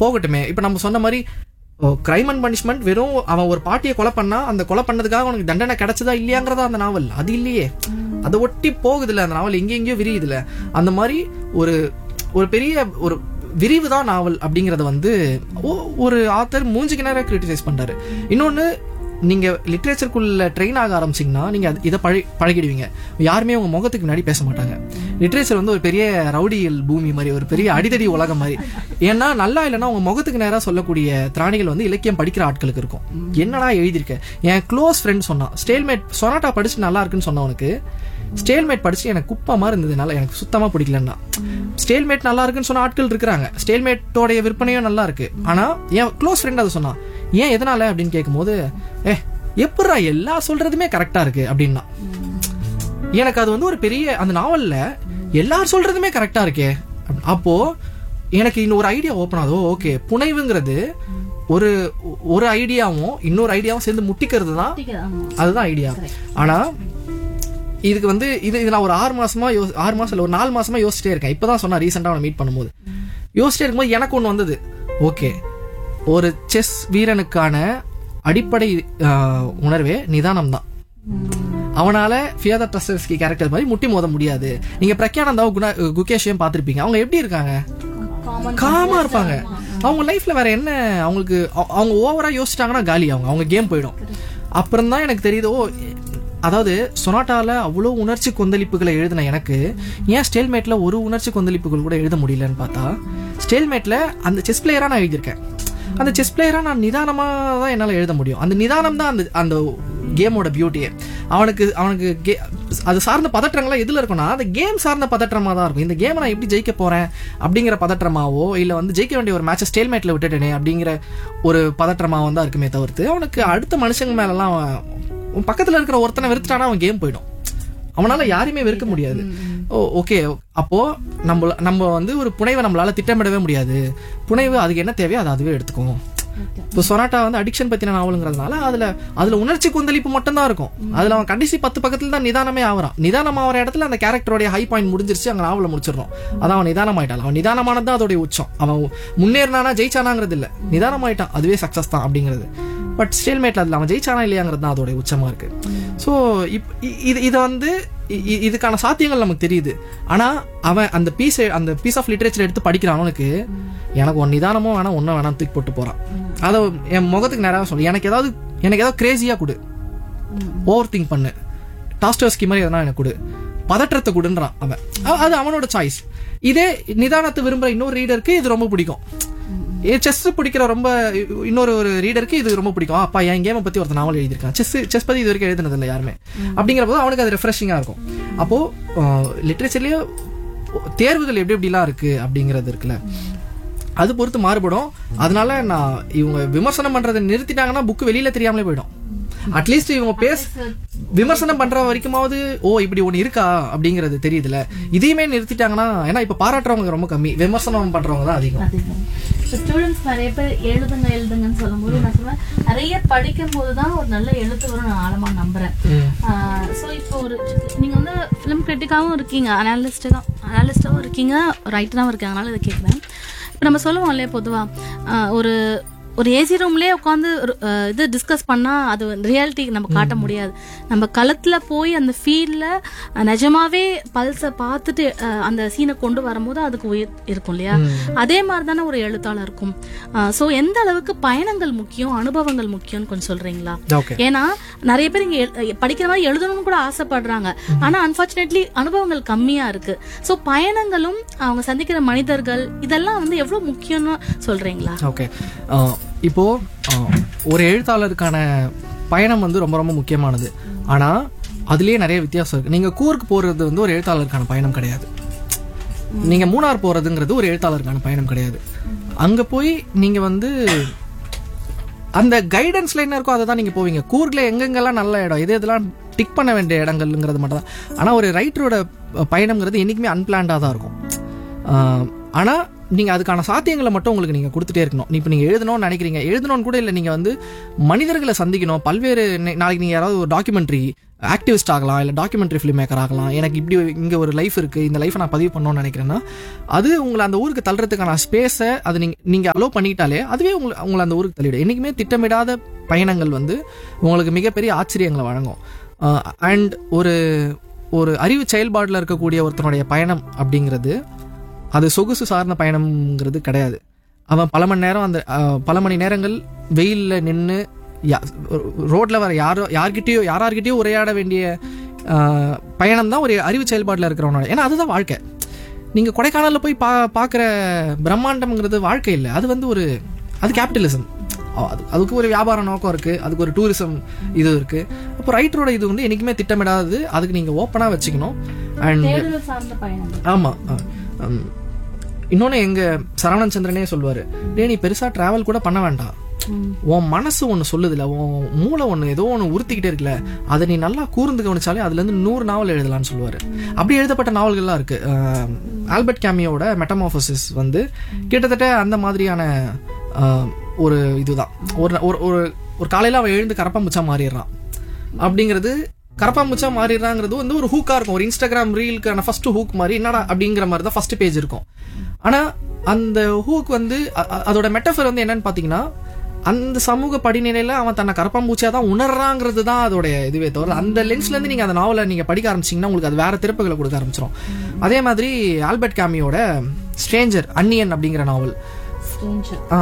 போகட்டுமே இப்ப நம்ம சொன்ன மாதிரி கிரைம் அண்ட் பனிஷ்மெண்ட் வெறும் அவன் ஒரு பாட்டியை கொலை பண்ணா அந்த கொலை பண்ணதுக்காக அவனுக்கு தண்டனை கிடைச்சதா இல்லையாங்கிறதா அந்த நாவல் அது இல்லையே அதை ஒட்டி போகுதுல்ல அந்த நாவல் எங்கே எங்கேயோ விரியுதுல அந்த மாதிரி ஒரு ஒரு பெரிய ஒரு விரிவு தான் நாவல் அப்படிங்கறத வந்து ஒ- ஒரு ஆத்தர் மூஞ்சிக்கு நேரம் கிரிட்டிசைஸ் பண்றாரு இன்னொன்னு நீங்க லிட்ரேச்சருக்குள்ள ட்ரெயின் ஆக ஆரம்பிச்சீங்கன்னா நீங்க அது- இதை பழி பழகிடுவீங்க யாருமே உங்க முகத்துக்கு முன்னாடி பேச மாட்டாங்க லிட்ரேச்சர் வந்து ஒரு பெரிய ரவுடியல் பூமி மாதிரி ஒரு பெரிய அடிதடி உலகம் மாதிரி ஏன்னா நல்லா இல்லைன்னா உங்க முகத்துக்கு நேரா சொல்லக்கூடிய திராணிகள் வந்து இலக்கியம் படிக்கிற ஆட்களுக்கு இருக்கும் என்னடா எழுதியிருக்க என் க்ளோஸ் ஃப்ரெண்ட் சொன்னான் ஸ்டேல்மேட் சொனாட்டா படிச்சு நல்லா இருக்குன்னு சொன்னவனுக்கு ஸ்டேல்மேட் படிச்சு எனக்கு குப்பா மாதிரி இருந்ததுனால எனக்கு சுத்தமா பிடிக்கலன்னா ஸ்டேல்மேட் நல்லா இருக்குன்னு சொன்ன ஆட்கள் இருக்கிறாங்க ஸ்டேல்மேட்டோடைய விற்பனையும் நல்லா இருக்கு ஆனா என் க்ளோஸ் ஃப்ரெண்ட் அதை சொன்னான் ஏன் எதனால அப்படின்னு கேட்கும்போது ஏ எப்படா எல்லா சொல்றதுமே கரெக்டா இருக்கு அப்படின்னா எனக்கு அது வந்து ஒரு பெரிய அந்த நாவல்ல எல்லாரும் சொல்றதுமே கரெக்டா இருக்கே அப்ப- அப்போ எனக்கு இன்னொரு ஐடியா ஓப்பன் ஆகுது ஓகே புனைவுங்கிறது ஒரு ஒரு ஐடியாவும் இன்னொரு ஐடியாவும் சேர்ந்து முட்டிக்கிறது தான் ஆமா அதுதான் ஐடியா ஆனா இதுக்கு வந்து இது இது நான் ஒரு ஆறு மாசமா யோ ஆறு மாசம் இல்ல ஒரு நாலு மாசமா யோசிச்சிட்டே இருக்கேன் இப்பதான் சொன்னா ரீசெண்டா அவனை மீட் பண்ணும்போது யோசிச்சிட்டே இருக்கும்போது எனக்கு ஒண்ணு வந்தது ஓகே ஒரு செஸ் வீரனுக்கான அடிப்படை ஆஹ், உணர்வே நிதானம் தான் அவனால ஃபியாதா ட்ரஸ்டர்ஸ்கி கேரக்டர் மாதிரி முட்டி மோத முடியாது நீங்க பிரக்யானந்தாவும் குணா குகேஷையும் பார்த்திருப்பீங்க அவங்க எப்படி இருக்காங்க காமன் காமா இருப்பாங்க அவங்க லைஃப்ல வேற என்ன அவங்களுக்கு அவ- அவங்க ஓவரா யோசிச்சிட்டாங்கன்னா காலி அவங்க அவங்க கேம் போயிடும் அப்புறம் தான் எனக்கு தெரியுது ஓ அதாவது சொனாட்டால அவ்வளோ உணர்ச்சி கொந்தளிப்புகளை எழுதின எனக்கு ஏன் ஸ்டேல்மேட்ல ஒரு உணர்ச்சி கொந்தளிப்புகள் கூட எழுத முடியலன்னு பார்த்தா ஸ்டேல்மேட்ல அந்த செஸ் பிளேயரா நான் எழுதியிருக்கேன் அந்த செஸ் பிளேயரா நான் நிதானமா தான் என்னால எழுத முடியும் அந்த நிதானம் தான் அந்த அந்த கேமோட பியூட்டியே அவனுக்கு அவனுக்கு கே- அது சார்ந்த பதற்றங்கள்லாம் எதுல இருக்கும்னா அந்த கேம் சார்ந்த பதற்றமா தான் இருக்கும் இந்த கேமை நான் எப்படி ஜெயிக்க போறேன் அப்படிங்கிற பதற்றமாவோ இல்ல வந்து ஜெயிக்க வேண்டிய ஒரு மேட்சை ஸ்டேல்மேட்ல விட்டுட்டேனே அப்படிங்கிற ஒரு பதற்றமாவோ தான் இருக்குமே தவிர்த்து அவனுக்கு அடுத்த மனுஷங்க மேலலாம் அவன் உன் பக்கத்துல இருக்கிற ஒருத்தனை வெறுத்துட்டானா அவன் கேம் போயிடும் அவனால யாரையுமே வெறுக்க முடியாது ஓ ஓகே அப்போ நம்ம நம்ம வந்து ஒரு புனைவை நம்மளால திட்டமிடவே முடியாது புனைவு அதுக்கு என்ன தேவையோ அதை அதுவே எடுத்துக்கும் இப்போ சொனாட்டா வந்து அடிக்ஷன் பத்தின நாவலுங்கிறதுனால அதுல அதுல உணர்ச்சி கொந்தளிப்பு மட்டும் தான் இருக்கும் அதுல அவன் கடைசி பத்து பக்கத்துல தான் நிதானமே ஆவறான் நிதானம் ஆகிற இடத்துல அந்த கேரக்டரோட ஹை பாயிண்ட் முடிஞ்சிருச்சு அங்க நாவல முடிச்சிடறோம் அதான் அவன் நிதானமாயிட்டான் அவன் நிதானமானது தான் அதோடைய உச்சம் அவன் முன்னேறினானா ஜெயிச்சானாங்கிறது இல்ல நிதானமாயிட்டான் அதுவே சக்சஸ் தான் அப்படிங்கிறது பட் ஸ்டேல்மேட்ல அதுல அவன் ஜெயிச்சானா இல்லையாங்கிறது தான் அதோடைய உச்சமா இருக்கு ஸோ இப் இ- இது இதை வந்து இ- இ- இதுக்கான சாத்தியங்கள் நமக்கு தெரியுது ஆனா அவன் அந்த பீஸ் அந்த பீஸ் ஆஃப் லிட்ரேச்சர் எடுத்து படிக்கிறான் அவனுக்கு எனக்கு ஒன்னு நிதானமும் வேணாம் ஒன்னும் வேணாம் தூக்கி போட்டு போறான் அதை என் முகத்துக்கு நேராக சொல்லு எனக்கு ஏதாவது எனக்கு ஏதாவது கிரேசியா கொடு ஓவர் திங்க் பண்ணு டாஸ்டர்ஸ்கி மாதிரி எதனா எனக்கு கொடு பதற்றத்தை கொடுன்றான் அவன் அ- அது அவனோட சாய்ஸ் இதே நிதானத்தை விரும்புற இன்னொரு ரீடருக்கு இது ரொம்ப பிடிக்கும் செஸ் பிடிக்கிற ரொம்ப இன்னொரு ஒரு ரீடருக்கு இது ரொம்ப பிடிக்கும் ஆ, அப்பா என் கேமை பத்தி ஒருத்தர் நாவல் எழுதியிருக்கான் செஸ் செஸ் பத்தி இது வரைக்கும் எழுதுனது இல்லை யாருமே அப்படிங்கிற போது அவனுக்கு அது ரெஃப்ரெஷிங்கா இருக்கும் அப்போ லிட்ரேச்சர்லயே தேர்வுகள் எப்படி எப்படிலாம் இருக்கு அப்படிங்கிறது இருக்குல்ல அது பொறுத்து மாறுபடும் அதனால நான் இவங்க விமர்சனம் பண்றதை நிறுத்திட்டாங்கன்னா புக் வெளியில தெரியாமலே போயிடும் அட்லீஸ்ட் இவங்க பேச விமர்சனம் பண்ற வரைக்குமாவது ஓ இப்படி ஒண்ணு இருக்கா அப்படிங்கிறது தெரியுதுல இதையுமே நிறுத்திட்டாங்கன்னா ஏன்னா இப்ப பாராட்டுறவங்க ரொம்ப கம்மி விமர்சனம் பண்றவங்க தான் அதிகம் அதிகம் இப்போ ஸ்டூடெண்ட்ஸ் நிறைய பேர் எழுதுங்க எழுதுங்கன்னு சொல்லும்போது நான் சொல்லுவேன் நிறைய படிக்கும் போது தான் ஒரு நல்ல எழுத்து வரும் நான் ஆழமா நம்புறேன் ம். ஸோ இப்போ ஒரு நீங்க வந்து ஃபிலிம் கிரிட்டிக்காவும் இருக்கீங்க அனாலிஸ்ட் தான் அனாலிஸ்டாவும் இருக்கீங்க ரைட்டராகவும் இருக்கீங்க அதனால இதை கேட்குறேன் இப்போ நம்ம சொல்லுவோம் இல்லையா பொதுவாக ஒரு ஒரு ஏசி ரூம்லேயே உட்காந்து இது டிஸ்கஸ் பண்ணால் அது ரியாலிட்டி நம்ம காட்ட முடியாது நம்ம களத்தில் போய் அந்த ஃபீல்டில் நிஜமாவே பல்ஸை பார்த்துட்டு அஹ், அந்த சீனை கொண்டு வரும்போது அதுக்கு உயிர் இருக்கும் இல்லையா அதே மாதிரி தானே ஒரு எழுத்தாளருக்கும் ஸோ எந்த அளவுக்கு பயணங்கள் முக்கியம் அனுபவங்கள் முக்கியம்னு கொஞ்சம் சொல்றீங்களா ஓகே ஏன்னா நிறைய பேர் இங்க எழு- படிக்கிற மாதிரி எழுதணும்னு கூட ஆசைப்படுறாங்க ஆனா அன்பார்ச்சுனேட்லி அனுபவங்கள் கம்மியா இருக்கு சோ பயணங்களும் அவங்க சந்திக்கிற மனிதர்கள் இதெல்லாம் வந்து எவ்வளவு முக்கியம்னு சொல்றீங்களா ஓகே இப்போ அஹ், ஒரு எழுத்தாளருக்கான பயணம் வந்து ரொம்ப ரொம்ப முக்கியமானது ஆனா அதுலயே நிறைய வித்தியாசம் இருக்கு நீங்க கூர்க்கு போறது வந்து ஒரு எழுத்தாளருக்கான பயணம் கிடையாது நீங்க மூணார் போறதுங்கிறது ஒரு எழுத்தாளருக்கான பயணம் கிடையாது அங்க போய் நீங்க வந்து அந்த கைடன்ஸ்ல என்ன இருக்கோ அதை தான் நீங்க போவீங்க கூர்க்ல எங்கெங்கெல்லாம் நல்ல இடம் எது எதெல்லாம் டிக் பண்ண வேண்டிய இடங்கள்ங்கிறது மட்டும் தான் ஆனா ஒரு ரைட்டரோட பயணம்ங்கிறது என்னைக்குமே அன்பிளான்டா தான் இருக்கும் ஆஹ், ஆனா நீங்க அதுக்கான சாத்தியங்களை மட்டும் உங்களுக்கு நீங்க கொடுத்துட்டே இருக்கணும் இப்போ நீங்க எழுதணும்னு நினைக்கிறீங்க எழுதணும்னு கூட இல்லை நீங்க வந்து மனிதர்களை சந்திக்கணும் பல்வேறு நே- நாளைக்கு நீங்க யாராவது ஒரு டாக்குமெண்ட்ரி ஆக்டிவிஸ்ட் ஆகலாம் இல்லை டாக்குமெண்ட்ரி ஃபிலிம் மேக்கர் ஆகலாம் எனக்கு இப்படி இங்கே ஒரு லைஃப் இருக்குது இந்த லைஃப்பை நான் பதிவு பண்ணணும்னு நினைக்கிறேன்னா அது உங்களை அந்த ஊருக்கு தள்ளுறதுக்கான ஸ்பேஸை அது நீங்கள் நீங்கள் அலோவ் பண்ணிட்டாலே அதுவே உங்களை உங்களை அந்த ஊருக்கு தள்ளிவிடும் என்றைக்குமே திட்டமிடாத பயணங்கள் வந்து உங்களுக்கு மிகப்பெரிய ஆச்சரியங்களை வழங்கும் அண்ட் ஒரு ஒரு அறிவு செயல்பாட்டில் இருக்கக்கூடிய ஒருத்தனுடைய பயணம் அப்படிங்கிறது அது சொகுசு சார்ந்த பயணம்ங்கிறது கிடையாது அவன் பல மணி நேரம் அந்த அஹ், பல மணி நேரங்கள் வெயிலில் நின்று ரோட்ல வர யாரோ யார்கிட்டயோ யாரார்கிட்டயோ உரையாட வேண்டிய அஹ், பயணம் தான் ஒரு அறிவு செயல்பாட்டில் இருக்கிறவனோட ஏன்னா அதுதான் வாழ்க்கை நீங்க கொடைக்கானல்ல போய் பா பார்க்குற பிரம்மாண்டம்ங்கிறது வாழ்க்கை இல்லை அது வந்து ஒரு அது கேபிட்டலிசம் அது அதுக்கு ஒரு வியாபார நோக்கம் இருக்கு அதுக்கு ஒரு டூரிசம் இது இருக்கு அப்போ ரைட்டரோட இது வந்து என்னைக்குமே திட்டமிடாதது அதுக்கு நீங்க ஓப்பனா வச்சுக்கணும் அண்ட் தேடுதல் சார்ந்த பயணம் ஆமா அஹ், ஹம், இன்னொன்னு எங்க சரவணன் சந்திரனே சொல்லுவாரு டேய் நீ பெருசா டிராவல் கூட பண்ண வேண்டாம் உன் மனசு ஒன்று சொல்லுதுல உன் மூளை ஒன்று ஏதோ ஒன்று உறுத்திக்கிட்டே இருக்குல்ல அதை நீ நல்லா கூர்ந்து கவனிச்சாலே அதுல இருந்து நூறு நாவல் எழுதலாம்னு சொல்லுவாரு அப்படி எழுதப்பட்ட நாவல்கள்லாம் இருக்கு அஹ், ஆல்பர்ட் கேமியோட மெட்டமாஃபோசிஸ் வந்து கிட்டத்தட்ட அந்த மாதிரியான அஹ், ஒரு இதுதான் ஒரு ஒரு ஒரு ஒரு காலையில அவன் எழுந்து கரப்பாம்பூச்சா மாறிடுறான் அப்படிங்கிறது கரப்பாம்பூச்சா மாறிடுறாங்கிறது வந்து ஒரு ஹூக்கா இருக்கும் ஒரு இன்ஸ்டாகிராம் ரீலுக்கான ஃபர்ஸ்ட் ஹூக் மாதிரி என்னடா அப்படிங்கிற மாதிரி தான் ஃபர்ஸ்ட் பேஜ் இருக்கும் ஆனா அந்த ஹூக் வந்து அ- அ- அதோட மெட்டஃபர் வந்து என்னன்னு பாத்தீங்கன்னா அந்த சமூக படிநிலையில அவன் தன்னை கரப்பாம்பூச்சியா தான் உணர்றாங்கிறது தான் அதோடைய இதுவே தவிர அந்த லென்ஸ்ல இருந்து நீங்க அந்த நாவலை நீங்க படிக்க ஆரம்பிச்சீங்கன்னா உங்களுக்கு அது வேற திருப்புகளை கொடுக்க ஆரம்பிச்சிடும் அதே மாதிரி ஆல்பர்ட் காமியோட ஸ்ட்ரேஞ்சர் அன்னியன் அப்படிங்கிற நாவல் Stranger. ஆ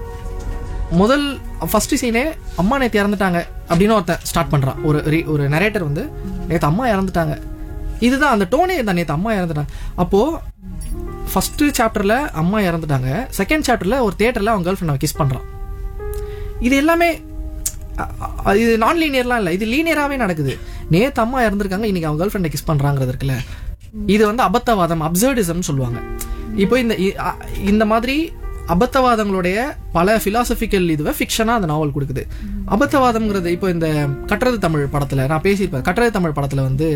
முதல் ஃபர்ஸ்ட் சீனே அம்மா நேத்து இறந்துட்டாங்க அப்படின்னு ஒருத்தன் ஸ்டார்ட் பண்றான் ஒரு re- ஒரு நரேட்டர் வந்து நேத்து அம்மா இறந்துட்டாங்க இதுதான் அந்த டோனே தான் நேத்து அம்மா இறந்துட்டாங்க அப்போ ஃபர்ஸ்ட் சாப்டர்ல அம்மா இறந்துட்டாங்க செகண்ட் சாப்டர்ல ஒரு தியேட்டர்ல அவன் கேர்ள் ஃப்ரெண்ட் கிஸ் பண்றான் இது எல்லாமே அ- அ- இது நான் லீனியர்லாம் இல்லை இது லீனியராகவே நடக்குது நேத்து அம்மா இறந்துருக்காங்க இன்னைக்கு அவன் கேர்ள் ஃப்ரெண்டை கிஸ் பண்றாங்கிறது இருக்குல்ல இது வந்து அபத்தவாதம் அப்சர்டிசம் சொல்லுவாங்க இப்போ இந்த இ- அ- இந்த மாதிரி அபத்தவாதங்களுடைய பல பிலாசபிக்கல் இதுவை ஃபிக்ஷனா அந்த நாவல் கொடுக்குது அபத்தவாதம்ங்கிறது இப்போ இந்த கட்டுறது தமிழ் படத்துல நான் பேசியிருப்பேன் கட்டுறது தமிழ் படத்துல வந்து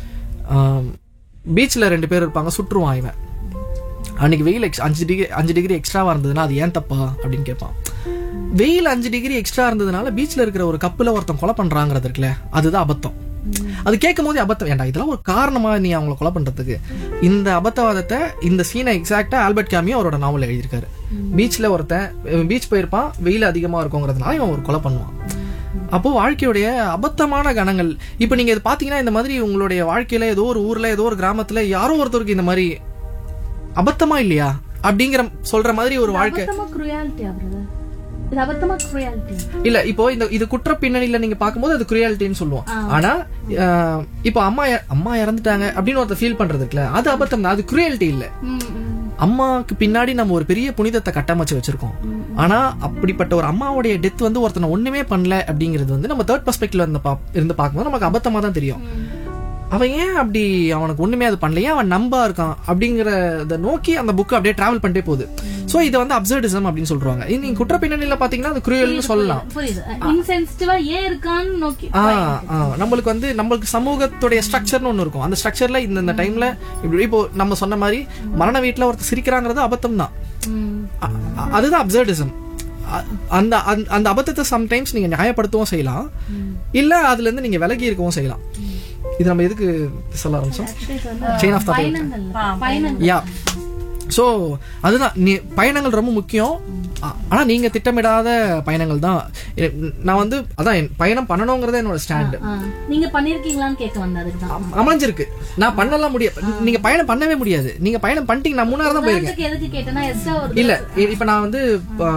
பீச்ல ரெண்டு பேர் இருப்பாங்க சுற்றுவான் இவன் அன்னைக்கு வெயில் எக்ஸ் அஞ்சு டிகிரி அஞ்சு டிகிரி எக்ஸ்ட்ராவா இருந்ததுன்னா அது ஏன் தப்பா அப்படின்னு கேட்பான் வெயில் அஞ்சு டிகிரி எக்ஸ்ட்ரா இருந்ததுனால பீச்ல இருக்கிற ஒரு கப்புல ஒருத்தன் கொலை பண்றாங்கிறது இருக்குல்ல அதுதான் அபத்தம் அது கேட்கும் போது அபத்தம் ஏன்டா இதெல்லாம் ஒரு காரணமா நீ அவங்கள கொலை பண்றதுக்கு இந்த அபத்தவாதத்தை இந்த சீனை எக்ஸாக்டா ஆல்பர்ட் காமியோ அவரோட நாவல் எழுதியிருக்காரு பீச்ல ஒருத்தன் பீச் போயிருப்பான் வெயில் அதிகமா இருக்குங்கிறதுனால இவன் ஒரு கொலை பண்ணுவான் அப்போ வாழ்க்கையுடைய அபத்தமான கணங்கள் இப்போ நீங்க இது பாத்தீங்கன்னா இந்த மாதிரி உங்களுடைய வாழ்க்கையில ஏதோ ஒரு ஊர்ல ஏதோ ஒரு கிராமத்துல யாரோ ஒருத்தருக்கு இந்த மாதிரி அபத்தமா இல்லையா அப்படிங்கிற சொல்ற மாதிரி ஒரு வாழ்க்கை அபத்தமா cruelty ஆ brother? இது அபத்தமா cruelty ஆ? இல்ல இப்போ இந்த இது குற்ற பின்னணியில நீங்க பாக்கும்போது அது குரியாலிட்டின்னு சொல்லுவோம் ஆனா அஹ், இப்போ அம்மா இற- அம்மா இறந்துட்டாங்க அப்படின்னு ஒருத்தர் ஃபீல் பண்றது இருக்குல்ல அது அபத்தம் தான் அது குரியாலிட்டி இல்ல ம், ம். அம்மாவுக்கு பின்னாடி நம்ம ஒரு பெரிய புனிதத்தை கட்டமைச்சு வச்சிருக்கோம் ஆனா அப்படிப்பட்ட ஒரு அம்மாவுடைய டெத் வந்து ஒருத்தனை ஒண்ணுமே பண்ணல அப்படிங்கிறது வந்து நம்ம தேர்ட் பர்ஸ்பெக்டிவ்ல இருந்து பா- இருந்து பார்க்கும்போது நமக்கு அபத்தமா தான் தெரியும் அவன் ஏன் அப்படி அவனுக்கு ஒண்ணுமே அது பண்ணல ஏன் அவன் நம்பா இருக்கான் அப்படிங்கறத நோக்கி அந்த புக் அப்படியே டிராவல் பண்ணிட்டே போகுது சோ இது வந்து அப்சர்டிசம் அப்படின்னு சொல்றாங்க இது நீங்க குற்ற பின்னணியில பாத்தீங்கன்னா அது குரியல்னு சொல்லலாம் புரியுது இன்சென்சிட்டிவா ஏன் இருக்கான்னு நோக்கி ஆ, ஆ, நம்மளுக்கு வந்து நம்மளுக்கு சமூகத்துடைய ஸ்ட்ரக்சர்னு ஒண்ணு இருக்கும் அந்த ஸ்ட்ரக்சர்ல இந்த இந்த டைம்ல இப்படி இப்போ நம்ம சொன்ன மாதிரி மரண வீட்டுல ஒருத்தர் சிரிக்கிறாங்கிறது அபத்தம் தான் ம். அ- அ- அதுதான் அப்சர்டிசம் அந்த அந்த- அந்த அபத்தத்தை சம்டைம்ஸ் நீங்க நியாயப்படுத்தவும் செய்யலாம் இல்ல அதுல இருந்து நீங்க விலகி இருக்கவும் செய்யலாம் இது நம்ம எதுக்கு சொல்ல ஆரம்பிச்சோம் Actually இது வந்து Chain of thought. பயணங்கள் பயணங்கள் யா சோ அதுதான் நீ பயணங்கள் ரொம்ப முக்கியம் ஆ- ஆனா நீங்க திட்டமிடாத பயணங்கள் தான் எ- நான் வந்து அதான் என் பயணம் பண்ணணுங்கிறதே என்னோட ஸ்டாண்ட் ஆ. நீங்க பண்ணிருக்கீங்களான்னு கேட்க வந்த அதுக்குதான் அமைஞ்சிருக்கு நான் பண்ணலாம் முடியாது நீங்க பயணம் பண்ணவே முடியாது நீங்க பயணம் பண்ணிட்டீங்க நான் மூணாறு தான் போயிருக்கேன் உதாரணத்துக்கு எதுக்கு கேட்டேன்னா எக்ஸ்ட்ரா ஒரு இல்ல இ- இப்ப நான் வந்து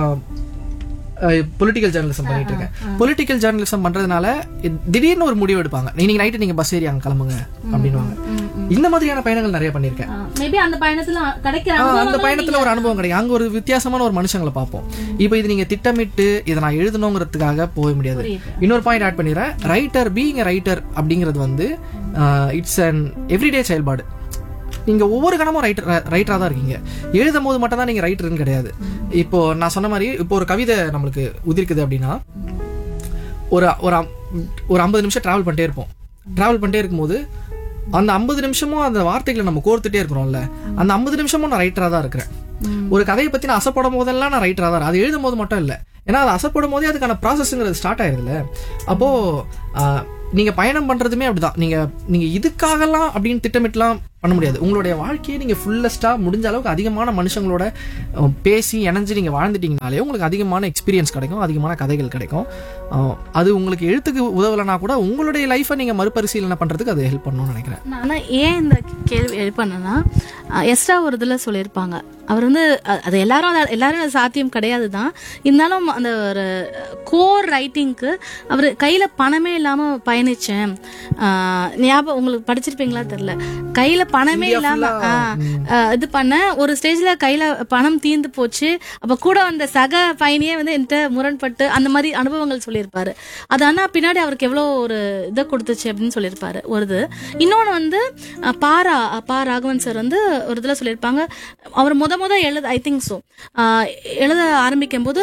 பொலிட்டிக்கல் ஜேர்னலிசம் பண்ணிட்டு இருக்கேன் பொலிட்டிக்கல் ஜேர்னலிசம் பண்றதுனால இ- திடீர்னு ஒரு முடிவு எடுப்பாங்க இன்னைக்கு நைட்டு நீங்க பஸ் ஏறி அங்க கிளம்புங்க அப்படின்னுவாங்க இந்த மாதிரியான பயணங்கள் நிறைய பண்ணிருக்கேன் மேபி அந்த பயணத்துல கிடைக்கிற ஆ, அந்த அனுபவங்கள் பயணத்துல ஒரு அனுபவம் கிடைக்கும் அங்க ஒரு வித்தியாசமான ஒரு மனுஷங்களை பார்ப்போம் இப்போ இது நீங்க திட்டமிட்டு இதை நான் எழுதணுங்கிறதுக்காக போக முடியாது புரியுது. இன்னொரு பாயிண்ட் ஆட் பண்ணிடுறேன் ரைட்டர் பீயிங் ரைட்டர் அப்படிங்கிறது வந்து இட்ஸ் அன் எவ்ரிடே செயல்பாடு நீங்க ஒவ்வொரு கணமும் ரைட்டர் ரைட்டரா தான் இருக்கீங்க எழுதும் போது மட்டும் தான் நீங்க ரைட்டர்னு கிடையாது இப்போ நான் சொன்ன மாதிரி இப்போ ஒரு கவிதை நம்மளுக்கு உதிர்க்குது அப்படின்னா ஒரு ஒரு அம்- ஒரு ஐம்பது நிமிஷம் டிராவல் பண்ணிட்டே இருப்போம் டிராவல் பண்ணிட்டே இருக்கும்போது அந்த ஐம்பது நிமிஷமும் அந்த வார்த்தைகளை நம்ம கோர்த்துட்டே இருக்கிறோம்ல அந்த ஐம்பது நிமிஷமும் நான் ரைட்டரா தான் இருக்கிறேன் ஒரு கதையை பத்தி நான் அசைப்படும் போதெல்லாம் நான் ரைட்டரா தான் அது எழுதும் போது மட்டும் இல்ல ஏன்னா அது அசைப்படும் போதே அதுக்கான ப்ராசஸ்ங்கிறது ஸ்டார்ட் ஆயிருதுல அப்போ ஆஹ், நீங்க பயணம் பண்றதுமே அப்படிதான் நீங்க நீங்க இதுக்காகலாம் அப்படின்னு திட்டமிட்டுலாம் பண்ண முடியாது உங்களுடைய வாழ்க்கையை நீங்க ஃபுல்லஸ்டா முடிஞ்ச அளவுக்கு அதிகமான மனுஷங்களோட அஹ், பேசி இணைஞ்சு நீங்க வாழ்ந்துட்டீங்கனாலே உங்களுக்கு அதிகமான எக்ஸ்பீரியன்ஸ் கிடைக்கும் அதிகமான கதைகள் கிடைக்கும் அஹ், அது உங்களுக்கு எழுத்துக்கு உதவலைனா கூட உங்களுடைய லைஃபை நீங்க மறுபரிசீலனை பண்றதுக்கு அது ஹெல்ப் பண்ணணும்னு நினைக்கிறேன் நான் ஆனா ஏன் இந்த கேள்வி எழுப்பேன்னா எஸ்டா ஒரு இதுல சொல்லியிருப்பாங்க அவர் வந்து அ- அது எல்லாரும் அத- எல்லாரும் அது சாத்தியம் கிடையாது தான் இருந்தாலும் அந்த ஒரு கோர் ரைட்டிங்க்கு அவர் கையில பணமே இல்லாம பயணிச்சேன் ஆஹ் ஞாபகம் உங்களுக்கு படிச்சிருப்பீங்களா தெரியல கையில பணமே இல்லாம ஆ, ஆ, இது பண்ண ஒரு ஸ்டேஜ்ல கையில பணம் தீர்ந்து போச்சு அப்ப கூட அந்த சக பயணியே வந்து என்கிட்ட முரண்பட்டு அந்த மாதிரி அனுபவங்கள் சொல்லியிருப்பாரு அது ஆனா பின்னாடி அவருக்கு எவ்வளவு ஒரு இதை கொடுத்துச்சு அப்படின்னு சொல்லியிருப்பாரு ஒரு இது இன்னொன்னு வந்து அஹ், பாரா அஹ், பா ராகவன் சார் வந்து ஒரு இதுல சொல்லியிருப்பாங்க அவர் முத முத எழுத ஐ திங்க் ஸோ எழுத ஆரம்பிக்கும் போது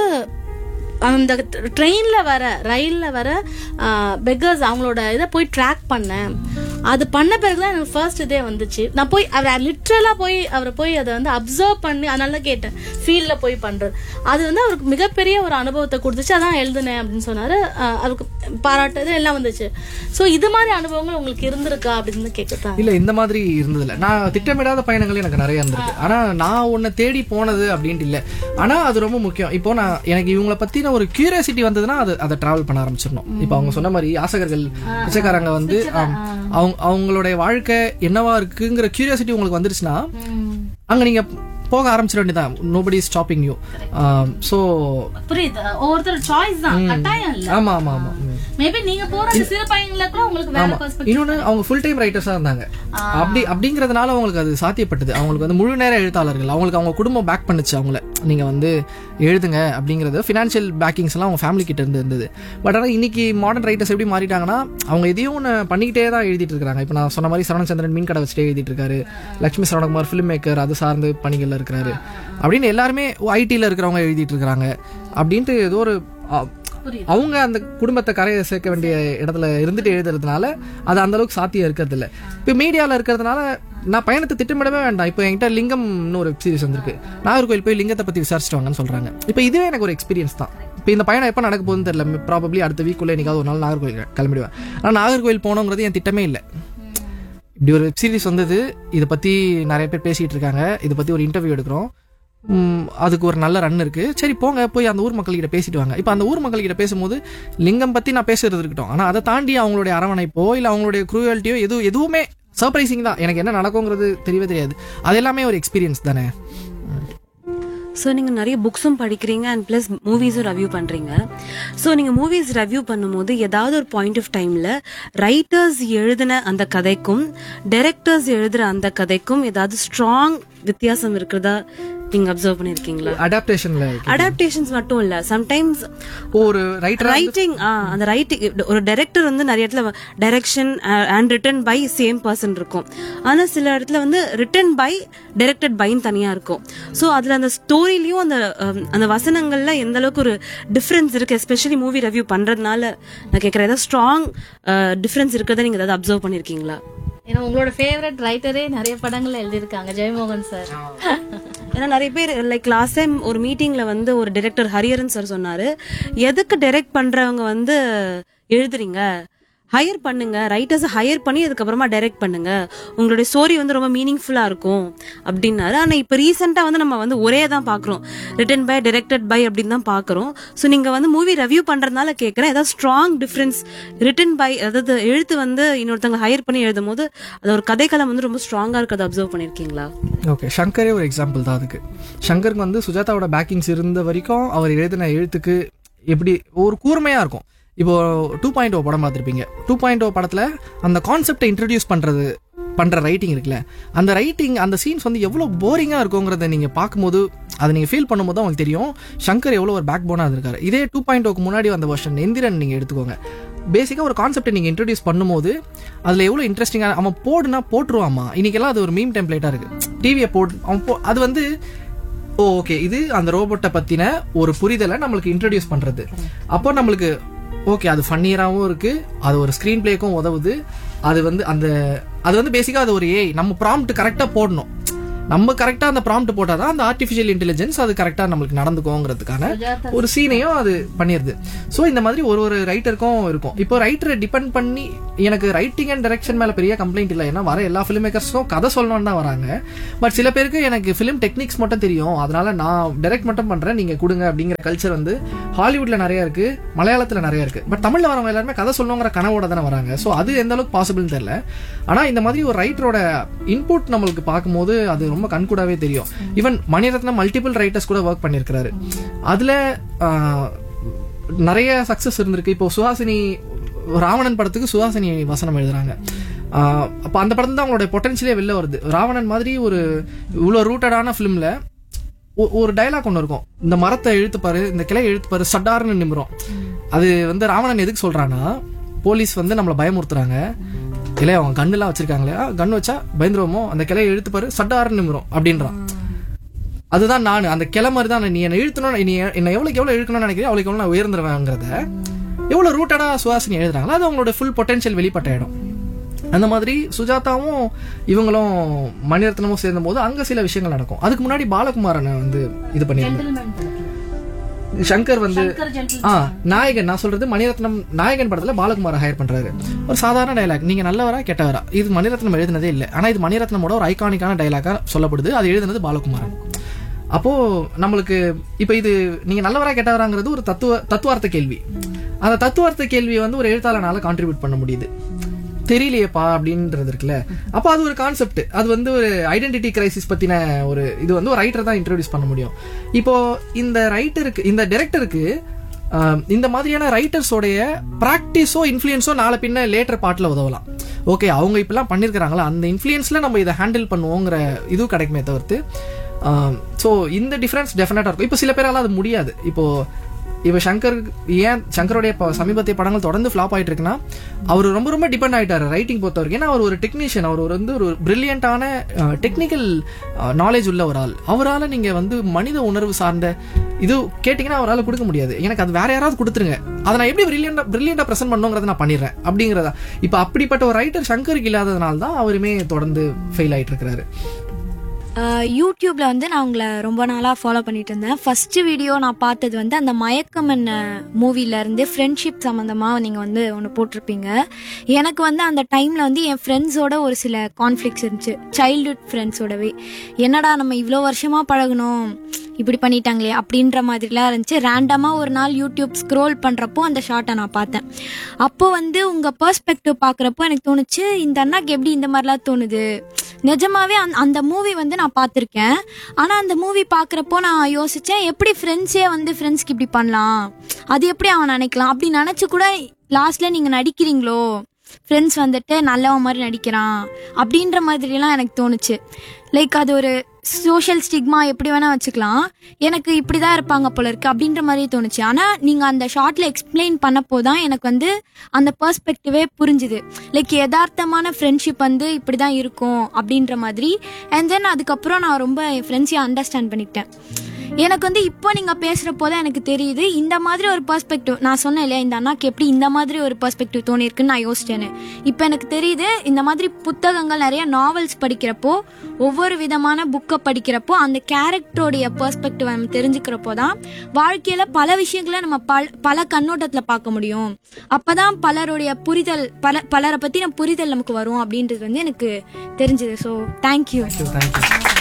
அந்த ட்ரெயின்ல வர ரயில்ல வர பெக்கர்ஸ் அவங்களோட இதை போய் ட்ராக் பண்ணேன் அது பண்ண பிறகுதான் எனக்கு ஃபர்ஸ்ட் இதே வந்துச்சு நான் போய் அவர் லிட்ரலா போய் அவரை போய் அதை வந்து அப்சர்வ் பண்ணி அதனால தான் கேட்டேன் ஃபீல்ட்ல போய் பண்றது அது வந்து அவருக்கு மிகப்பெரிய ஒரு அனுபவத்தை கொடுத்துச்சு அதான் எழுதுனேன் அப்படின்னு சொன்னாரு அஹ் அவருக்கு பாராட்டு இது எல்லாம் வந்துச்சு ஸோ இது மாதிரி அனுபவங்கள் உங்களுக்கு இருந்திருக்கா அப்படின்னு கேட்கத்தான் இல்ல இந்த மாதிரி இருந்ததில்ல நான் திட்டமிடாத பயணங்கள் எனக்கு நிறைய இருந்திருக்கு ஆனா நான் உன்னை தேடி போனது அப்படின்ட்டு இல்ல ஆனா அது ரொம்ப முக்கியம் இப்போ நான் எனக்கு இவங்களை பத்தின ஒரு கியூரியாசிட்டி வந்ததுன்னா அது அதை டிராவல் பண்ண ஆரம்பிச்சிடணும் இப்போ அவங்க சொன்ன மாதிரி யாசகர்கள் பிச்சைக்காரங்க வந்து ஆம், அவங்க அவங்களுடைய வாழ்க்கை என்னவா இருக்குங்கிற கியூரியாசிட்டி உங்களுக்கு வந்துருச்சுன்னா அங்க நீங்க போக ஆரம்பிச்சிட வேண்டியதான் நோபடி ஸ்டாப்பிங் யூ ஸோ புரியுது ஒவ்வொருத்தர் சாய்ஸ் தான் கட்டாயம் இல்ல ஆமா ஆமா ஆமா ம். மேபி நீங்க போற அந்த சிறு பையன்ல கூட உங்களுக்கு வேற ஆமா பெர்ஸ்பெக்டிவ் இன்னொன்னு அவங்க ஃபுல் டைம் ரைட்டர்ஸா இருந்தாங்க அப்படி அப்படிங்கறதுனால அவங்களுக்கு அது சாத்தியப்பட்டது அவங்களுக்கு வந்து முழு நேர எழுத்தாளர்கள் அவங்களுக்கு அவங்க குடும்பம் பேக் பண்ணுச்சு அவங்கள நீங்க வந்து எழுதுங்க அப்படிங்கறது ஃபினான்ஷியல் பேக்கிங்ஸ் எல்லாம் அவங்க ஃபேமிலி கிட்ட இருந்து இருந்தது பட் ஆனா இன்னைக்கு மாடர்ன் ரைட்டர்ஸ் எப்படி மாறிட்டாங்கன்னா அவங்க எதையும் ஒன்று பண்ணிக்கிட்டே தான் எழுதிட்டு இருக்காங்க இப்போ நான் சொன்ன மாதிரி சரவணச்சந்திரன் மீன் கடை வச்சுட்டே எழுதிட்டு இருக்காரு லட்சுமி சரவணகுமார் ஃபிலிம் மேக்கர் அது சார்ந்து பணிகள்ல இருக்கிறாரு அப்படின்னு எல்லாருமே ஐடில இருக்கிறவங்க எழுதிட்டு இருக்காங்க அப்படின்ட்டு ஏதோ ஒரு அ, புரியுது. அவங்க அந்த குடும்பத்தை கரையை சேர்க்க வேண்டிய இடத்துல இருந்துட்டு எழுதுறதுனால அது அந்த அளவுக்கு சாத்தியம் இருக்கிறது இல்ல இப்போ மீடியாவில் இருக்கிறதுனால நான் பயணத்தை திட்டமிடவே வேண்டாம் இப்போ என்கிட்ட லிங்கம்னு ஒரு வெப் சீரிஸ் வந்திருக்கு நாகர்கோவில் போய் லிங்கத்தை பத்தி விசாரிச்சுட்டு வாங்கன்னு சொல்றாங்க இப்போ இதுவே எனக்கு ஒரு எக்ஸ்பீரியன்ஸ் தான் இப்போ இந்த பயணம் எப்போ நடக்க போகுதுன்னு தெரியல ப்ராபப்ளி அடுத்த வீக்குள்ள என்னைக்காவது ஒரு நாள் நாகர்கோவில் கிளம்பிடுவேன் ஆனால் நாகர்கோவில் போனோங்கிறது என் திட்டமே இல்லை இப்படி ஒரு வெப் சீரிஸ் வந்தது இதை பத்தி நிறைய பேர் பேசிட்டு இருக்காங்க இதை பத்தி ஒரு இன்டர்வியூ எடுக்கிறோம் ம், அதுக்கு ஒரு நல்ல ரன் இருக்கு சரி போங்க போய் அந்த ஊர் மக்கள்கிட்ட பேசிட்டு வாங்க இப்போ அந்த ஊர் மக்கள்கிட்ட பேசும்போது லிங்கம் பத்தி நான் பேசுறது இருக்கட்டும் ஆனா அதை தாண்டி அவங்களுடைய அரவணைப்போ இல்ல அவங்களுடைய குரூவாலிட்டியோ எது எதுவுமே சர்ப்ரைசிங் தான் எனக்கு என்ன நடக்குங்கிறது தெரியவே தெரியாது அது எல்லாமே ஒரு எக்ஸ்பீரியன்ஸ் தானே ஸோ நீங்கள் நிறைய புக்ஸும் படிக்கிறீங்க அண்ட் ப்ளஸ் மூவிஸும் ரிவ்யூ பண்ணுறீங்க ஸோ நீங்கள் மூவிஸ் ரிவ்யூ பண்ணும்போது ஏதாவது ஒரு பாயிண்ட் ஆஃப் டைமில் ரைட்டர்ஸ் எழுதின அந்த கதைக்கும் டைரக்டர்ஸ் எழுதுகிற அந்த கதைக்கும் ஏதாவது ஸ்ட்ராங் வித்தியாசம் இருக்கிறதா நீங்கள் அப்சர்வ் பண்ணியிருக்கீங்களா அடாப்டேஷன்ல அடாப்டேஷன்ஸ் மட்டும் இல்லை சம்டைம்ஸ் ஒரு ரைட்டர் ரைட்டிங் அந்த ரைட்டிங் ஒரு டைரக்டர் வந்து நிறைய இடத்துல direction and written by same person இருக்கும் ஆனா சில இடத்துல வந்து ரிட்டன் பை டைரக்டட் பைன்னு தனியா இருக்கும் ஸோ அதுல அந்த ஸ்டோரிலையும் அந்த um, அந்த வசனங்கள்ல எந்த அளவுக்கு ஒரு டிஃபரன்ஸ் இருக்கு எஸ்பெஷலி மூவி ரிவ்யூ பண்றதுனால நான் கேட்கறேன் ஏதாவது ஸ்ட்ராங் டிஃபரன்ஸ் இருக்கிறத நீங்க ஏதாவது அப்சர்வ் பண்ணிருக்கீங்களா ஏன்னா உங்களோட ஃபேவரட் ரைட்டரே நிறைய படங்கள்ல எழுதியிருக்காங்க ஜெயமோகன் சார் ஏன்னா நிறைய பேர் லைக் லாஸ்ட் டைம் ஒரு மீட்டிங்ல வந்து ஒரு டைரக்டர் ஹரியரன் சார் சொன்னாரு எதுக்கு டைரக்ட் பண்றவங்க வந்து எழுதுறீங்க ஹையர் பண்ணுங்க ரைட்டர்ஸை ஹையர் பண்ணி அதுக்கப்புறமா டைரக்ட் பண்ணுங்க உங்களுடைய ஸ்டோரி வந்து ரொம்ப மீனிங்ஃபுல்லா இருக்கும் அப்படின்னாரு ஆனா இப்போ ரீசெண்டா வந்து நம்ம வந்து ஒரே தான் பாக்குறோம் ரிட்டன் பை டைரக்டட் பை அப்படின்னு தான் பாக்குறோம் ஸோ நீங்க வந்து மூவி ரிவ்யூ பண்றதுனால கேட்கறேன் ஏதாவது ஸ்ட்ராங் டிஃபரன்ஸ் ரிட்டன் பை அதாவது எழுத்து வந்து இன்னொருத்தவங்க ஹையர் பண்ணி எழுதும் போது அது ஒரு கதைக்களம் வந்து ரொம்ப ஸ்ட்ராங்கா இருக்கிறத அப்சர்வ் பண்ணிருக்கீங்களா ஓகே சங்கரே ஒரு எக்ஸாம்பிள் தான் அதுக்கு சங்கருக்கு வந்து சுஜாதாவோட பேக்கிங்ஸ் இருந்த வரைக்கும் அவர் எழுதின எழுத்துக்கு எப்படி ஒரு கூர்மையா இருக்கும் இப்போ டூ பாயிண்ட் ஓ படம் பார்த்துருப்பீங்க டூ பாயிண்ட் ஓ படத்துல அந்த கான்செப்டை இன்ட்ரடியூஸ் பண்றது பண்ற ரைட்டிங் இருக்குல்ல அந்த ரைட்டிங் அந்த சீன்ஸ் வந்து எவ்வளவு போரிங்கா இருக்குங்கிறத நீங்க பார்க்கும்போது அதை நீங்க ஃபீல் பண்ணும்போது தான் உங்களுக்கு தெரியும் சங்கர் எவ்வளவு ஒரு பேக் போனா இருக்காரு இதே டூ பாயிண்ட் ஓக்கு முன்னாடி வந்த வருஷன் எந்திரன் நீங்க எடுத்துக்கோங்க பேசிக்காக ஒரு கான்செப்டை நீங்கள் இன்ட்ரடியூஸ் பண்ணும்போது அதில் எவ்வளோ இன்ட்ரெஸ்டிங்காக அவன் போடுனா போட்டுருவாமா இன்னைக்கெல்லாம் அது ஒரு மீம் டெம்ப்ளேட்டாக இருக்கு டிவியை போடு அவன் போ அது வந்து ஓ ஓகே இது அந்த ரோபோட்டை பற்றின ஒரு புரிதலை நம்மளுக்கு இன்ட்ரடியூஸ் பண்ணுறது அப்போ நம்மளுக்கு ஓகே அது ஃபன்னியராகவும் இருக்கு அது ஒரு ஸ்க்ரீன் பிளேக்கும் உதவுது அது வந்து அந்த அது வந்து பேசிக்காக அது ஒரு ஏஐ நம்ம ப்ராம்ப்ட் கரெக்டாக போடணும் நம்ம கரெக்டா அந்த ப்ராம்ப்ட் போட்டாதான் அந்த ஆர்டிஃபிஷியல் இன்டெலிஜென்ஸ் அது கரெக்டா நம்மளுக்கு நடந்துக்கோங்கிறதுக்கான ஒரு சீனையும் அது பண்ணிருது சோ இந்த மாதிரி ஒரு ஒரு ரைட்டருக்கும் இருக்கும் இப்போ ரைட்டரை டிபெண்ட் பண்ணி எனக்கு ரைட்டிங் அண்ட் டைரக்ஷன் மேல பெரிய கம்ப்ளைண்ட் இல்லை ஏன்னா வர எல்லா ஃபிலிம் மேக்கர்ஸும் கதை சொல்லணும்னு தான் வராங்க பட் சில பேருக்கு எனக்கு ஃபிலிம் டெக்னிக்ஸ் மட்டும் தெரியும் அதனால நான் டைரக்ட் மட்டும் பண்றேன் நீங்க கொடுங்க அப்படிங்கிற கல்ச்சர் வந்து ஹாலிவுட்ல நிறைய இருக்கு மலையாளத்துல நிறைய இருக்கு பட் தமிழ்ல வரவங்க எல்லாருமே கதை சொல்லணுங்கிற கனவோட தானே வராங்க சோ அது எந்த அளவுக்கு பாசிபிள்னு தெரியல ஆனா இந்த மாதிரி ஒரு ரைட்டரோட இன்புட் நம்மளுக்கு பார்க்கும்போது அது ரொம்ப கண்கூடாவே தெரியும் ஈவன் மணிரத்னம் மல்டிபிள் ரைட்டர்ஸ் கூட ஒர்க் பண்ணியிருக்கிறாரு அதுல ஆஹ், நிறைய சக்சஸ் இருந்திருக்கு இப்போ சுஹாசினி ராவணன் படத்துக்கு சுஹாசினி வசனம் எழுதுறாங்க ஆஹ், அப்ப அந்த படம் தான் அவங்களோட பொட்டன்ஷியலே வெளில வருது ராவணன் மாதிரி ஒரு இவ்வளவு ரூட்டடான ஃபிலிம்ல ஒரு டயலாக் ஒன்று இருக்கும் இந்த மரத்தை இழுத்து பாரு இந்த கிளையை இழுத்து பாரு சட்டார்னு நிமிரும் அது வந்து ராவணன் எதுக்கு சொல்றான்னா போலீஸ் வந்து நம்மளை பயமுறுத்துறாங்க இல்லை அவங்க கண்ணுலாம் வச்சிருக்காங்களே கன் வச்சா பயந்துருவோமோ அந்த கிளையை இழுத்து பாரு சட்டார்னு நிமிரும் அப்படின்றான் அதுதான் நான் அந்த கிளை மாதிரி தான் நீ என்னை இழுத்தணும் நீ என்ன எவ்வளவுக்கு எவ்வளவு இழுக்கணும்னு நினைக்கிறேன் அவ்வளோக்கு எவ்வளவு நான் உயர்ந்துருவேங்கிறத எவ்வளவு ரூட்டடா சுவாசினி எழுதுறாங்களோ அது அவங்களோட ஃபுல் பொட்டன்ஷியல் வெளிப்பட்ட இடம் அந்த மாதிரி சுஜாதாவும் இவங்களும் மணிரத்னமும் சேர்ந்த போது அங்க சில விஷயங்கள் நடக்கும் அதுக்கு முன்னாடி பாலகுமாரனை வந்து இது பண்ணியிருந்தாங்க சங்கர் வந்து ஆ நாயகன் நான் சொல்றது மணிரத்னம் நாயகன் படத்துல பாலகுமாரை ஹையர் பண்றாரு ஒரு சாதாரண டயலாக் நீங்க நல்லவரா கெட்டவரா இது மணிரத்னம் எழுதினதே இல்லை ஆனா இது மணிரத்னமோட ஒரு ஐகானிக்கான டயலாக்கா சொல்லப்படுது அது எழுதினது பாலகுமாரன் அப்போ நம்மளுக்கு இப்ப இது நீங்க நல்லவரா கெட்டவராங்கிறது ஒரு தத்துவ தத்துவார்த்த கேள்வி அந்த தத்துவார்த்த கேள்வியை வந்து ஒரு எழுத்தாளனால கான்ட்ரிபியூட் பண்ண முடியுது தெரியலையேப்பா அப்படின்றது இருக்குல்ல அப்போ அது ஒரு கான்செப்ட் அது வந்து ஒரு ஐடென்டிட்டி கிரைசிஸ் பத்தின ஒரு இது வந்து ஒரு ரைட்டர் தான் இன்ட்ரோடியூஸ் பண்ண முடியும் இப்போ இந்த ரைட்டருக்கு இந்த டைரக்டருக்கு இந்த மாதிரியான ரைட்டர்ஸோடைய ப்ராக்டிஸோ இன்ஃப்ளூயன்ஸோ நாளை பின்ன லேட்டர் பாட்டில் உதவலாம் ஓகே அவங்க இப்பெல்லாம் பண்ணியிருக்கிறாங்களா அந்த இன்ஃப்ளூயன்ஸில் நம்ம இதை ஹேண்டில் பண்ணுவோங்கிற இதுவும் கிடைக்குமே தவிர்த்து ஸோ இந்த டிஃப்ரென்ஸ் டெஃபினட்டாக இருக்கும் இப்போ சில பேரால அது முடியாது இப்போ இவ சங்கர் ஏன் சங்கருடைய ப- சமீபத்திய படங்கள் தொடர்ந்து ஃப்ளாப் ஆயிட்டு இருக்குன்னா அவர் ரொம்ப ரொம்ப டிபெண்ட் ஆயிட்டாரு ரைட்டிங் பொறுத்த வரைக்கும் ஏன்னா அவர் ஒரு டெக்னீஷியன் அவர் ஒரு வந்து ஒரு பிரில்லியண்டான டெக்னிக்கல் நாலேஜ் உள்ள ஒரு ஆள் அவரால் நீங்க வந்து மனித உணர்வு சார்ந்த இது கேட்டிங்கன்னா அவரால் கொடுக்க முடியாது எனக்கு அது வேற யாராவது கொடுத்துருங்க அதை நான் எப்படி பிரில்லியண்டா பிரில்லியண்டா ப்ரெசென்ட் பண்ணுங்கிறத நான் பண்ணிடுறேன் அப்படிங்கிறதா இப்போ அப்படிப்பட்ட ஒரு ரைட்டர் சங்கருக்கு இல்லாததுனால தான் அவருமே தொடர்ந்து ஃபெயில் ஆயிட்டு இருக்கிறாரு ஆஹ் யூடியூப்ல வந்து நான் உங்களை ரொம்ப நாளாக ஃபாலோ பண்ணிட்டு இருந்தேன் ஃபர்ஸ்ட் வீடியோ நான் பார்த்தது வந்து அந்த மயக்கம் என்ன மூவில இருந்து ஃப்ரெண்ட்ஷிப் சம்மந்தமாக நீங்கள் வந்து ஒன்று போட்டிருப்பீங்க எனக்கு வந்து அந்த டைமில் வந்து என் ஃப்ரெண்ட்ஸோட ஒரு சில கான்ஃப்ளிக்ஸ் இருந்துச்சு சைல்ட்ஹுட் ஃப்ரெண்ட்ஸோடவே என்னடா நம்ம இவ்வளோ வருஷமாக பழகணும் இப்படி பண்ணிட்டாங்களே அப்படின்ற மாதிரிலாம் இருந்துச்சு ரேண்டமாக ஒரு நாள் யூடியூப் ஸ்க்ரோல் பண்ணுறப்போ அந்த ஷார்ட்டை நான் பார்த்தேன் அப்போ வந்து உங்கள் பெர்ஸ்பெக்டிவ் பார்க்குறப்போ எனக்கு தோணுச்சு இந்த அண்ணாக்கு எப்படி இந்த மாதிரிலாம் தோணுது நிஜமாவே அந்த அந்த மூவி வந்து நான் பார்த்துருக்கேன் ஆனால் அந்த மூவி பார்க்குறப்போ நான் யோசித்தேன் எப்படி ஃப்ரெண்ட்ஸே வந்து ஃப்ரெண்ட்ஸ்க்கு இப்படி பண்ணலாம் அது எப்படி அவன் நினைக்கலாம் அப்படி நினச்சி கூட லாஸ்ட்ல நீங்கள் நடிக்கிறீங்களோ ஃப்ரெண்ட்ஸ் வந்துட்டு நல்லவன் மாதிரி நடிக்கிறான் அப்படின்ற மாதிரிலாம் எனக்கு தோணுச்சு லைக் அது ஒரு சோஷியல் ஸ்டிக்மா எப்படி வேணா வச்சுக்கலாம் எனக்கு இப்படி தான் இருப்பாங்க போல இருக்கு அப்படின்ற மாதிரி தோணுச்சு ஆனால் நீங்கள் அந்த ஷார்ட்ல எக்ஸ்பிளைன் பண்ணப்போ தான் எனக்கு வந்து அந்த பெர்ஸ்பெக்டிவே புரிஞ்சுது லைக் யதார்த்தமான ஃப்ரெண்ட்ஷிப் வந்து இப்படி தான் இருக்கும் அப்படின்ற மாதிரி அண்ட் தென் அதுக்கப்புறம் நான் ரொம்ப என் ஃப்ரெண்ட்ஸையும் அண்டர்ஸ்டாண்ட் பண்ணிக்கிட்டேன் எனக்கு வந்து இப்போ நீங்கள் பேசுகிறப்போ தான் எனக்கு தெரியுது இந்த மாதிரி ஒரு பெர்ஸ்பெக்டிவ் நான் சொன்னேன் இல்லையா இந்த அண்ணாக்கு எப்படி இந்த மாதிரி ஒரு பெர்ஸ்பெக்டிவ் தோணியிருக்குன்னு நான் யோசிச்சேன்னு இப்போ எனக்கு தெரியுது இந்த மாதிரி புத்தகங்கள் நிறைய நாவல்ஸ் படிக்கிறப்போ ஒவ்வொரு விதமான புக்கை படிக்கிறப்போ அந்த கேரக்டரோடைய பெர்ஸ்பெக்டிவ் நம்ம தெரிஞ்சுக்கிறப்போ தான் வாழ்க்கையில் பல விஷயங்களை நம்ம பல பல கண்ணோட்டத்தில் பார்க்க முடியும் அப்போ தான் பலருடைய புரிதல் பல பலரை பற்றின புரிதல் நமக்கு வரும் அப்படின்றது வந்து எனக்கு தெரிஞ்சுது ஸோ தேங்க்யூ தேங்க்யூ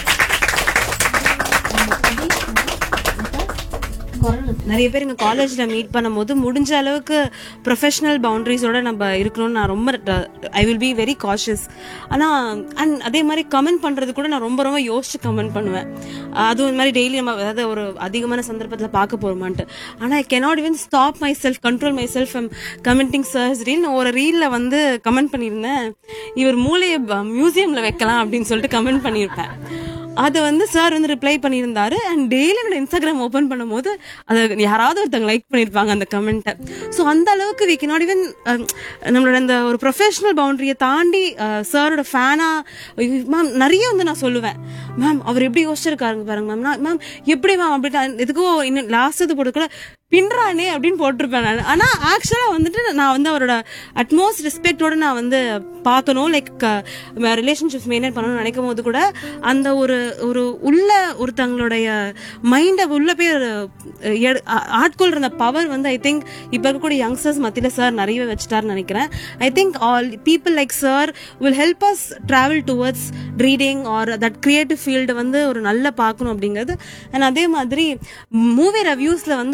நிறைய பேர் எங்கள் காலேஜில் மீட் பண்ணும்போது முடிஞ்ச அளவுக்கு ப்ரொஃபஷனல் பவுண்டரிஸோட நம்ம இருக்கணும்னு நான் ரொம்ப I will be very cautious ஆனால் அண்ட் அதே மாதிரி கமெண்ட் பண்ணுறது கூட நான் ரொம்ப ரொம்ப யோசிச்சு கமெண்ட் பண்ணுவேன் அதுவும் இந்த மாதிரி டெய்லி நம்ம அதாவது ஒரு அதிகமான சந்தர்ப்பத்தில் பார்க்க போகிறோமான்ட்டு ஆனால் I cannot even stop my self control my self am commenting sir's reel ஒரு ரீலில் வந்து கமெண்ட் பண்ணியிருந்தேன் இவர் மூளையை மியூசியமில் வைக்கலாம் அப்படின்னு சொல்லிட்டு கமெண்ட் பண்ணியிருப்பேன் அது வந்து சார் வந்து ரிப்ளை பண்ணியிருந்தாரு அண்ட் டெய்லி என்னோட இன்ஸ்டாகிராம் ஓப்பன் பண்ணும்போது அதை யாராவது ஒருத்தவங்க லைக் பண்ணியிருப்பாங்க அந்த கமெண்ட்டை ஸோ அந்த அளவுக்கு வி cannot even அஹ், நம்மளோட அந்த ஒரு ப்ரொஃபஷனல் பவுண்டரியை தாண்டி சாரோட ஃபேனாக மேம் நிறைய வந்து நான் சொல்லுவேன் மேம் அவர் எப்படி யோசிச்சிருக்காருங்க பாருங்க மேம் நான் மேம் எப்படி மேம் அப்படி நான் எதுக்கோ இன்னும் லாஸ்ட் இது போட்டு கூட பின்றானே அப்படின்னு போட்டிருப்பேன் நான் ஆனா ஆக்சுவலா வந்துட்டு நான் வந்து அவரோட அட்மோஸ்ட் ரெஸ்பெக்டோட நான் வந்து பார்க்கணும் லைக் ரிலேஷன்ஷிப்ஸ் மெயின்டைன் பண்ணணும்னு நினைக்கும் போது கூட அந்த ஒரு ஒரு உள்ள ஒருத்தங்களுடைய மைண்டை உள்ள போய் அஹ், எடு- ஆ- ஆட்கொள்ற அந்த பவர் வந்து ஐ திங்க் இப்ப இருக்கக்கூடிய யங்ஸ்டர்ஸ் மத்தியில சார் நிறைய வச்சுட்டாருன்னு நினைக்கிறேன் I think all people like sir will help us travel towards reading or that creative field வந்து ஒரு நல்ல பார்க்கணும் அப்படிங்கிறது அண்ட் அதே மாதிரி மூவி ரிவ்யூஸ்ல வந்து